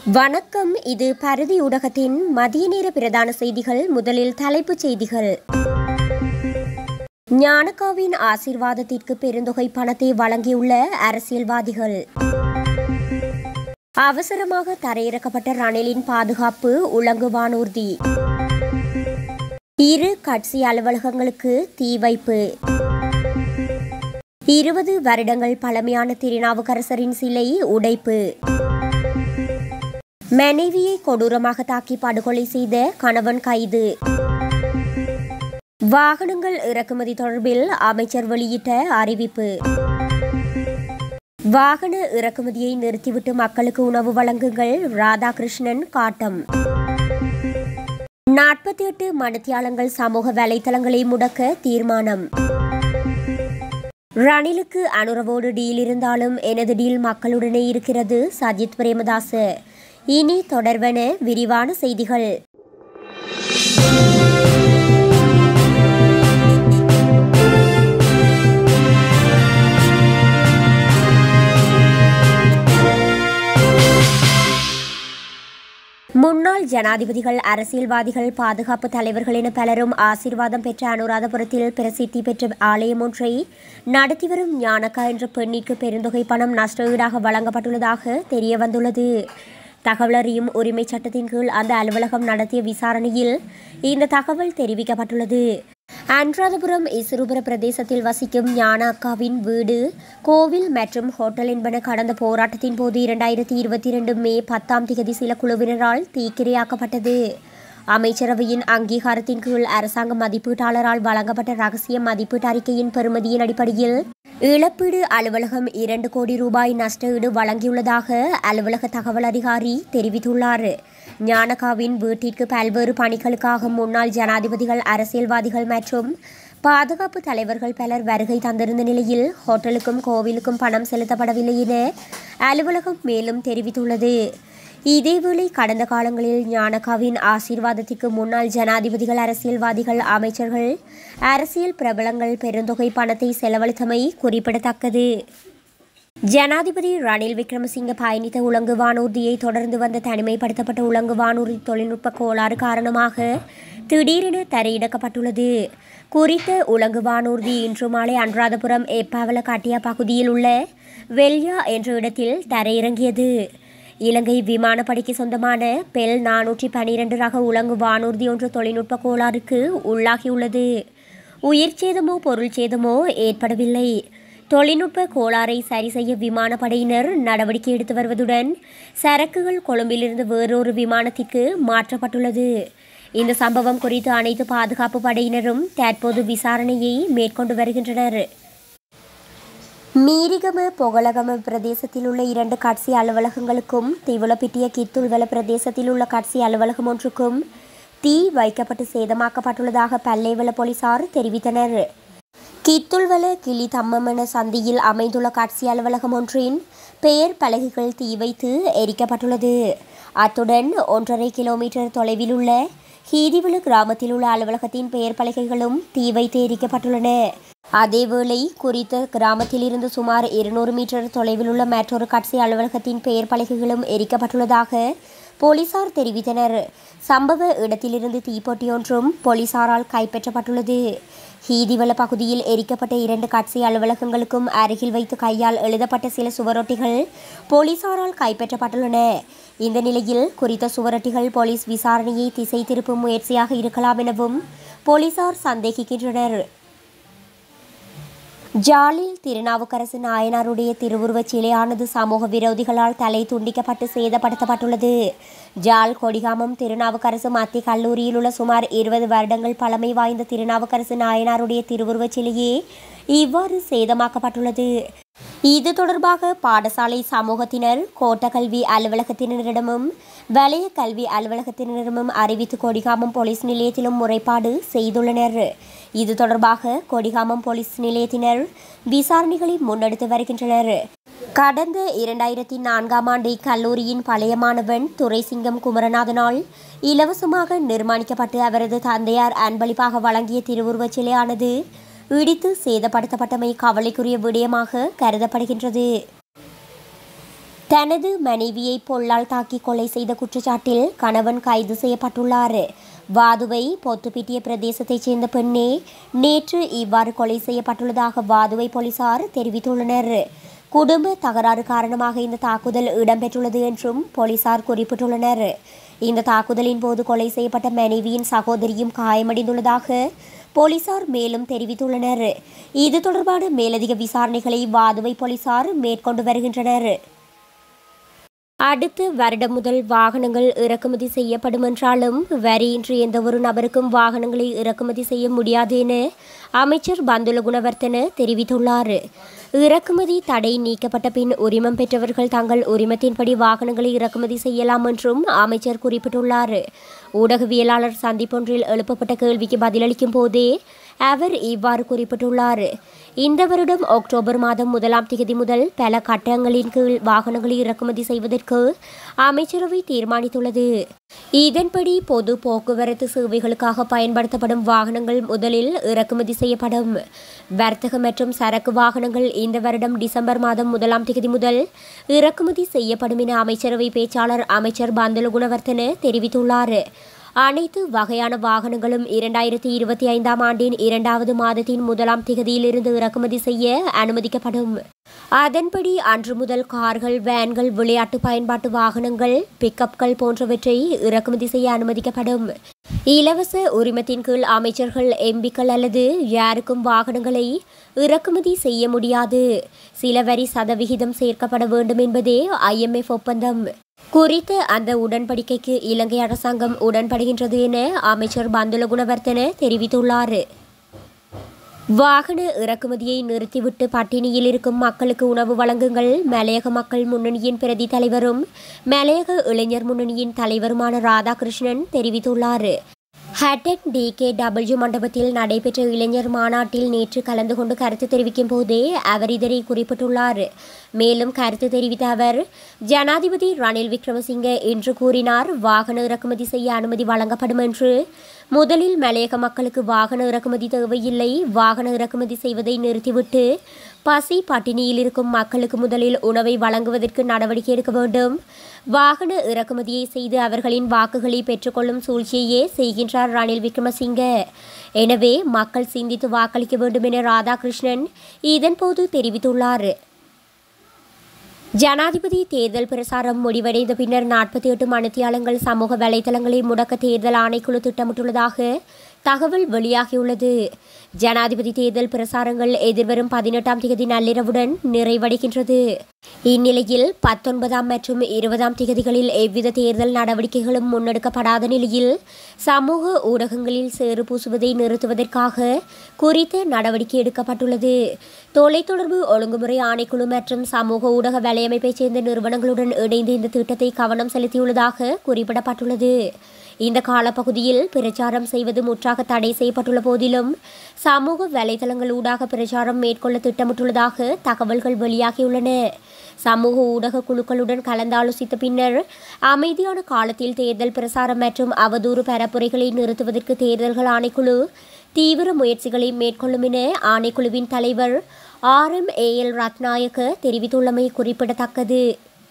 வணக்கம் இது பரதி ஊடகத்தின் மதிய நேர பிரதான செய்திகள் முதலில் தலைப்புச் செய்திகள் ஞானகாவின் ஆசீர்வாதத்திற்கு பெருந்தொகை பணத்தை வழங்கியுள்ள அரசியல்வாதிகள் அவசரமாக தரையிறக்கப்பட்ட ரணிலின் பாதுகாப்பு உலங்கு வானூர்தி இரு கட்சி அலுவலகங்களுக்கு தீ வைப்பு இருபது வருடங்கள் பழமையான திருநாவுக்கரசரின் சிலை உடைப்பு மனைவியை கொடூரமாக தாக்கி படுகொலை செய்த கணவன் கைது வாகனங்கள் இறக்குமதி தொடர்பில் அமைச்சர் வெளியிட்ட அறிவிப்பு வாகன இறக்குமதியை நிறுத்திவிட்டு மக்களுக்கு உணவு வழங்குங்கள் ராதாகிருஷ்ணன் காட்டம் நாற்பத்தி எட்டு மணித்தியாலங்கள் சமூக வலைதளங்களை முடக்க தீர்மானம் ரணிலுக்கு அனுரவோடு டீல் இருந்தாலும் எனது டீல் மக்களுடனே இருக்கிறது சஜித் பிரேமதாச இனி தொடர்வன விரிவான செய்திகள் முன்னாள் ஜனாதிபதிகள் அரசியல்வாதிகள் பாதுகாப்பு தலைவர்கள் என பலரும் ஆசீர்வாதம் பெற்ற அனுராதபுரத்தில் பிரசித்தி பெற்ற ஆலயம் ஒன்றை நடத்தி வரும் ஞானக்கா என்ற பெண்ணிற்கு பெருந்தொகை பணம் நஷ்டஈடாக வழங்கப்பட்டுள்ளதாக தெரிய வந்துள்ளது தகவல் அறியும் உரிமை சட்டத்தின் கீழ் அந்த அலுவலகம் நடத்திய விசாரணையில் இந்த தகவல் தெரிவிக்கப்பட்டுள்ளது அனுராதபுரம் இசுருபுர பிரதேசத்தில் வசிக்கும் ஞான அக்காவின் வீடு கோவில் மற்றும் ஹோட்டல் என்பன கடந்த போராட்டத்தின் போது இரண்டாயிரத்தி இருபத்தி இரண்டு மே பத்தாம் தேதி சில குழுவினரால் தீக்கிரையாக்கப்பட்டது அமைச்சரவையின் அங்கீகாரத்தின் கீழ் அரசாங்க மதிப்பீட்டாளரால் வழங்கப்பட்ட ரகசிய மதிப்பீட்டு அறிக்கையின் பெறுமதியின் அடிப்படையில் இழப்பீடு அலுவலகம் இரண்டு கோடி ரூபாய் நஷ்டஈடு வழங்கியுள்ளதாக அலுவலக தகவல் அதிகாரி தெரிவித்துள்ளார் ஞானகாவின் வீட்டிற்கு பல்வேறு பணிகளுக்காக முன்னாள் ஜனாதிபதிகள் அரசியல்வாதிகள் மற்றும் பாதுகாப்பு தலைவர்கள் பலர் வருகை தந்திருந்த நிலையில் ஹோட்டலுக்கும் கோவிலுக்கும் பணம் செலுத்தப்படவில்லை என அலுவலகம் மேலும் தெரிவித்துள்ளது இதேவேளை கடந்த காலங்களில் ஞானகாவின் ஆசீர்வாதத்திற்கு முன்னாள் ஜனாதிபதிகள் அரசியல்வாதிகள் அமைச்சர்கள் அரசியல் பிரபலங்கள் பெருந்தொகை பணத்தை செலவழித்தமை குறிப்பிடத்தக்கது ஜனாதிபதி ரணில் விக்ரமசிங்க பயணித்த உலங்கு வானூர்தியை தொடர்ந்து வந்த தனிமைப்படுத்தப்பட்ட உலங்கு வானூர்தி தொழில்நுட்ப கோளாறு காரணமாக திடீரென தரையிடக்கப்பட்டுள்ளது குறித்த உலங்கு வானூர்தி இன்று மாலை அனுராதபுரம் எப்பாவல கட்டியா பகுதியில் உள்ள வெல்யா என்ற இடத்தில் தரையிறங்கியது இலங்கை விமானப்படைக்கு சொந்தமான பெல் நானூற்றி பனிரெண்டு ரக உலங்கு வானூர்தி ஒன்று தொழில்நுட்ப கோளாறுக்கு உள்ளாகியுள்ளது உயிர் சேதமோ பொருள் சேதமோ ஏற்படவில்லை தொழில்நுட்ப கோளாறை சரி செய்ய விமானப்படையினர் நடவடிக்கை எடுத்து வருவதுடன் சரக்குகள் கொழும்பிலிருந்து வேறொரு விமானத்திற்கு மாற்றப்பட்டுள்ளது இந்த சம்பவம் குறித்து அனைத்து பாதுகாப்பு படையினரும் தற்போது விசாரணையை மேற்கொண்டு வருகின்றனர் மீரிகம பொகலகம பிரதேசத்தில் உள்ள இரண்டு கட்சி அலுவலகங்களுக்கும் திவுலப்பிட்டிய கித்துள்வல பிரதேசத்தில் உள்ள கட்சி அலுவலகம் ஒன்றுக்கும் தீ வைக்கப்பட்டு சேதமாக்கப்பட்டுள்ளதாக பல்லேவல போலீசார் தெரிவித்தனர் கித்துள்வல கிளி தம்மமன சந்தியில் அமைந்துள்ள கட்சி அலுவலகம் ஒன்றின் பெயர் பலகைகள் தீ வைத்து எரிக்கப்பட்டுள்ளது அத்துடன் ஒன்றரை கிலோமீட்டர் தொலைவில் உள்ள ஹீதிவிலு கிராமத்தில் உள்ள அலுவலகத்தின் பெயர் பலகைகளும் தீ வைத்து எரிக்கப்பட்டுள்ளன அதேவேளை குறித்த கிராமத்தில் இருந்து சுமார் இருநூறு மீட்டர் தொலைவில் உள்ள மற்றொரு கட்சி அலுவலகத்தின் பெயர் பலகைகளும் எரிக்கப்பட்டுள்ளதாக போலீசார் தெரிவித்தனர் சம்பவ இடத்திலிருந்து தீப்பொட்டி ஒன்றும் போலீசாரால் கைப்பற்றப்பட்டுள்ளது ஹீதிவல பகுதியில் எரிக்கப்பட்ட இரண்டு கட்சி அலுவலகங்களுக்கும் அருகில் வைத்து கையால் எழுதப்பட்ட சில சுவரொட்டிகள் போலீசாரால் கைப்பற்றப்பட்டுள்ளன இந்த நிலையில் குறித்த சுவரொட்டிகள் போலீஸ் விசாரணையை திசை திருப்பும் முயற்சியாக இருக்கலாம் எனவும் போலீசார் சந்தேகிக்கின்றனர் ஜாலில் திருநாவுக்கரசு நாயனாருடைய திருவுருவச் சிலையானது சமூக விரோதிகளால் தலை துண்டிக்கப்பட்டு சேதப்படுத்தப்பட்டுள்ளது ஜால் கொடிகாமம் திருநாவுக்கரசு மத்திய கல்லூரியில் உள்ள சுமார் இருபது வருடங்கள் பழமை வாய்ந்த திருநாவுக்கரசு நாயனாருடைய திருவுருவச் சிலையே இவ்வாறு சேதமாக்கப்பட்டுள்ளது இது தொடர்பாக பாடசாலை சமூகத்தினர் கோட்ட கல்வி அலுவலகத்தினரிடமும் வலய கல்வி அலுவலகத்தினரிடமும் அறிவித்து கொடிகாமம் போலீஸ் நிலையத்திலும் முறைப்பாடு செய்துள்ளனர் இது தொடர்பாக கொடிகாமம் போலீஸ் நிலையத்தினர் விசாரணைகளை முன்னெடுத்து வருகின்றனர் கடந்த இரண்டாயிரத்தி நான்காம் ஆண்டு இக்கல்லூரியின் பழைய மாணவன் துரைசிங்கம் குமரநாதனால் இலவசமாக நிர்மாணிக்கப்பட்டு அவரது தந்தையார் அன்பளிப்பாக வழங்கிய திருவுருவச் சிலையானது இடித்து சேதப்படுத்தப்பட்டமை கவலைக்குரிய விடயமாக கருதப்படுகின்றது தனது மனைவியை பொல்லால் தாக்கி கொலை செய்த குற்றச்சாட்டில் கணவன் கைது செய்யப்பட்டுள்ளார் வாதுவை பொத்துப்பிட்டிய பிரதேசத்தைச் சேர்ந்த பெண்ணே நேற்று இவ்வாறு கொலை செய்யப்பட்டுள்ளதாக வாதுவை போலீசார் தெரிவித்துள்ளனர் குடும்ப தகராறு காரணமாக இந்த தாக்குதல் இடம்பெற்றுள்ளது என்றும் போலீசார் குறிப்பிட்டுள்ளனர் இந்த தாக்குதலின் போது கொலை செய்யப்பட்ட மனைவியின் சகோதரியும் காயமடைந்துள்ளதாக போலீசார் மேலும் தெரிவித்துள்ளனர் இது தொடர்பான மேலதிக விசாரணைகளை வாதுவை போலீசார் மேற்கொண்டு வருகின்றனர் அடுத்த வருடம் முதல் வாகனங்கள் இறக்குமதி செய்யப்படும் என்றாலும் வரியின்றி எந்த ஒரு நபருக்கும் வாகனங்களை இறக்குமதி செய்ய முடியாது என அமைச்சர் பந்துல குணவர்த்தன தெரிவித்துள்ளார் இறக்குமதி தடை நீக்கப்பட்ட பின் உரிமம் பெற்றவர்கள் தங்கள் உரிமத்தின்படி வாகனங்களை இறக்குமதி செய்யலாம் என்றும் அமைச்சர் குறிப்பிட்டுள்ளார் ஊடகவியலாளர் சந்திப்பொன்றில் எழுப்பப்பட்ட கேள்விக்கு பதிலளிக்கும் போதே அவர் இவ்வாறு குறிப்பிட்டுள்ளார் இந்த வருடம் அக்டோபர் மாதம் முதலாம் தேதி முதல் பல கட்டங்களின் கீழ் வாகனங்களை இறக்குமதி செய்வதற்கு அமைச்சரவை தீர்மானித்துள்ளது இதன்படி பொது போக்குவரத்து சேவைகளுக்காக பயன்படுத்தப்படும் வாகனங்கள் முதலில் இறக்குமதி செய்யப்படும் வர்த்தக மற்றும் சரக்கு வாகனங்கள் இந்த வருடம் டிசம்பர் மாதம் முதலாம் தேதி முதல் இறக்குமதி செய்யப்படும் என அமைச்சரவை பேச்சாளர் அமைச்சர் பந்தல குணவர்த்தன தெரிவித்துள்ளார் அனைத்து வகையான வாகனங்களும் இரண்டாயிரத்தி இருபத்தி ஐந்தாம் ஆண்டின் இரண்டாவது மாதத்தின் முதலாம் திகதியிலிருந்து இறக்குமதி செய்ய அனுமதிக்கப்படும் அதன்படி அன்று முதல் கார்கள் வேன்கள் விளையாட்டு பயன்பாட்டு வாகனங்கள் பிக்கப்கள் போன்றவற்றை இறக்குமதி செய்ய அனுமதிக்கப்படும் இலவச உரிமத்தின் கீழ் அமைச்சர்கள் எம்பிக்கள் அல்லது யாருக்கும் வாகனங்களை இறக்குமதி செய்ய முடியாது சில வரி சதவிகிதம் சேர்க்கப்பட வேண்டும் என்பதே ஐஎம்எஃப் ஒப்பந்தம் குறித்த அந்த உடன்படிக்கைக்கு இலங்கை அரசாங்கம் உடன்படுகின்றது என அமைச்சர் பந்துல குணவர்த்தன தெரிவித்துள்ளார் வாகன இறக்குமதியை நிறுத்திவிட்டு பட்டினியில் இருக்கும் மக்களுக்கு உணவு வழங்குங்கள் மலையக மக்கள் முன்னணியின் பிரதி தலைவரும் மலையக இளைஞர் முன்னணியின் தலைவருமான ராதாகிருஷ்ணன் தெரிவித்துள்ளார் ஹேட்டக் டி கே டபிள்யூ மண்டபத்தில் நடைபெற்ற இளைஞர் மாநாட்டில் நேற்று கலந்து கொண்டு கருத்து தெரிவிக்கும் போதே அவர் இதனை குறிப்பிட்டுள்ளார் மேலும் கருத்து தெரிவித்த அவர் ஜனாதிபதி ரணில் விக்ரமசிங்கே இன்று கூறினார் வாகன இறக்குமதி செய்ய அனுமதி வழங்கப்படும் என்று முதலில் மலையக மக்களுக்கு வாகன இறக்குமதி தேவையில்லை வாகன இறக்குமதி செய்வதை நிறுத்திவிட்டு பசி பட்டினியில் இருக்கும் மக்களுக்கு முதலில் உணவை வழங்குவதற்கு நடவடிக்கை எடுக்க வேண்டும் வாகன இறக்குமதியை செய்து அவர்களின் வாக்குகளை பெற்றுக்கொள்ளும் சூழ்ச்சியையே செய்கின்றார் ரணில் விக்ரமசிங்க எனவே மக்கள் சிந்தித்து வாக்களிக்க வேண்டும் என ராதாகிருஷ்ணன் இதன்போது தெரிவித்துள்ளார் ஜனாதிபதி தேர்தல் பிரசாரம் முடிவடைந்த பின்னர் நாற்பத்தி எட்டு மணித்தியாலங்கள் சமூக வலைதளங்களை முடக்க தேர்தல் ஆணைக்குழு திட்டமிட்டுள்ளதாக தகவல் வெளியாகியுள்ளது ஜனாதிபதி தேர்தல் பிரசாரங்கள் எதிர்வரும் பதினெட்டாம் தேதி நள்ளிரவுடன் நிறைவடைகின்றது இந்நிலையில் பத்தொன்பதாம் மற்றும் இருபதாம் தேதிகளில் எவ்வித தேர்தல் நடவடிக்கைகளும் முன்னெடுக்கப்படாத நிலையில் சமூக ஊடகங்களில் சேறு பூசுவதை நிறுத்துவதற்காக குறித்த நடவடிக்கை எடுக்கப்பட்டுள்ளது தொலைத்தொடர்பு ஒழுங்குமுறை ஆணைக்குழு மற்றும் சமூக ஊடக வலையமைப்பைச் சேர்ந்த நிறுவனங்களுடன் இணைந்து இந்த திட்டத்தை கவனம் செலுத்தியுள்ளதாக குறிப்பிடப்பட்டுள்ளது இந்த காலப்பகுதியில் பிரச்சாரம் செய்வது முற்றாக தடை செய்யப்பட்டுள்ள போதிலும் சமூக வலைதளங்கள் ஊடாக பிரச்சாரம் மேற்கொள்ள திட்டமிட்டுள்ளதாக தகவல்கள் வெளியாகியுள்ளன சமூக ஊடக குழுக்களுடன் கலந்தாலோசித்த பின்னர் அமைதியான காலத்தில் தேர்தல் பிரசாரம் மற்றும் அவதூறு பரப்புரைகளை நிறுத்துவதற்கு தேர்தல்கள் ஆணைக்குழு தீவிர முயற்சிகளை மேற்கொள்ளும் என ஆணைக்குழுவின் தலைவர் R M A L Rathnayake தெரிவித்துள்ளமை குறிப்பிடத்தக்கது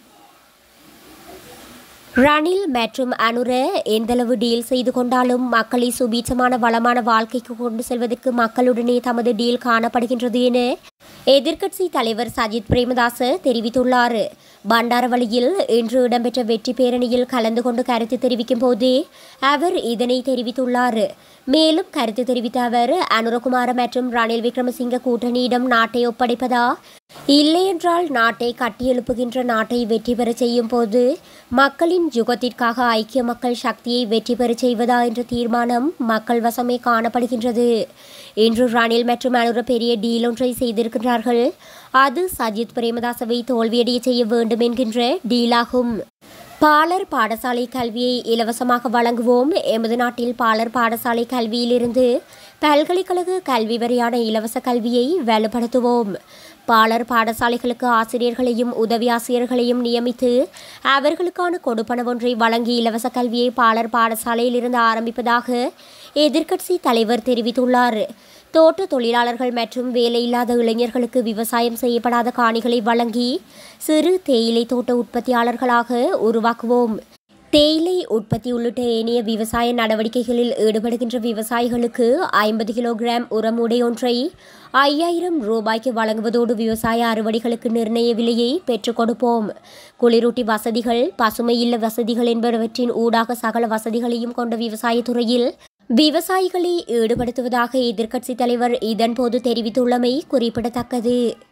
ரணில் மற்றும் அனுர எந்தளவு டீல் செய்து கொண்டாலும் மக்களை சுபீட்சமான வளமான வாழ்க்கைக்கு கொண்டு செல்வதற்கு மக்களுடனே தமது டீல் காணப்படுகின்றது என எதிர்க்கட்சி தலைவர் சஜித் பிரேமதாச தெரிவித்துள்ளார் பண்டாரவளியில் இன்று இடம்பெற்ற வெற்றி பேரணியில் கலந்து கொண்டு கருத்து தெரிவிக்கும் போதே அவர் இதனை தெரிவித்துள்ளார் மேலும் கருத்து தெரிவித்த அவர் அனுரகுமார மற்றும் ரணில் விக்ரமசிங்க கூட்டணியிடம் நாட்டை ஒப்படைப்பதா இல்லையென்றால் நாட்டை கட்டியெழுப்புகின்ற நாட்டை வெற்றி பெறச் செய்யும் போது மக்களின் யுகத்திற்காக ஐக்கிய மக்கள் சக்தியை வெற்றி பெறச் செய்வதா என்ற தீர்மானம் மக்கள் வசமே காணப்படுகின்றது இன்று ரணில் மற்றும் அனுர பெரிய டீல் ஒன்றை செய்திருக்கின்றார்கள் அது சஜித் பிரேமதாசவை தோல்வியடைய செய்ய வேண்டும் என்கின்ற டீலாகும் பாலர் பாடசாலை கல்வியை இலவசமாக வழங்குவோம் எமது நாட்டில் பாலர் பாடசாலை கல்வியிலிருந்து பல்கலைக்கழக கல்வி வரையான இலவச கல்வியை வலுப்படுத்துவோம் பாலர் பாடசாலைகளுக்கு ஆசிரியர்களையும் உதவி ஆசிரியர்களையும் நியமித்து அவர்களுக்கான கொடுப்பனவொன்றை வழங்கி இலவச கல்வியை பாலர் பாடசாலையில் இருந்து ஆரம்பிப்பதாக எதிர்க்கட்சி தலைவர் தெரிவித்துள்ளார் தோட்ட தொழிலாளர்கள் மற்றும் வேலையில்லாத இளைஞர்களுக்கு விவசாயம் செய்யப்படாத காணிகளை வழங்கி சிறு தேயிலை தோட்ட உற்பத்தியாளர்களாக உருவாக்குவோம் தேயிலை உற்பத்தி உள்ளிட்ட ஏனைய விவசாய நடவடிக்கைகளில் ஈடுபடுகின்ற விவசாயிகளுக்கு ஐம்பது கிலோகிராம் உரமூடை ஒன்றை ஐயாயிரம் ரூபாய்க்கு வழங்குவதோடு விவசாய அறுவடைகளுக்கு நிர்ணய விலையை பெற்றுக் கொடுப்போம் குளிரூட்டி வசதிகள் பசுமை இல்ல வசதிகள் என்பவற்றின் ஊடாக சகல வசதிகளையும் கொண்ட விவசாயத்துறையில் விவசாயிகளை ஈடுபடுத்துவதாக எதிர்க்கட்சித் தலைவர் இதன்போது தெரிவித்துள்ளமை குறிப்பிடத்தக்கது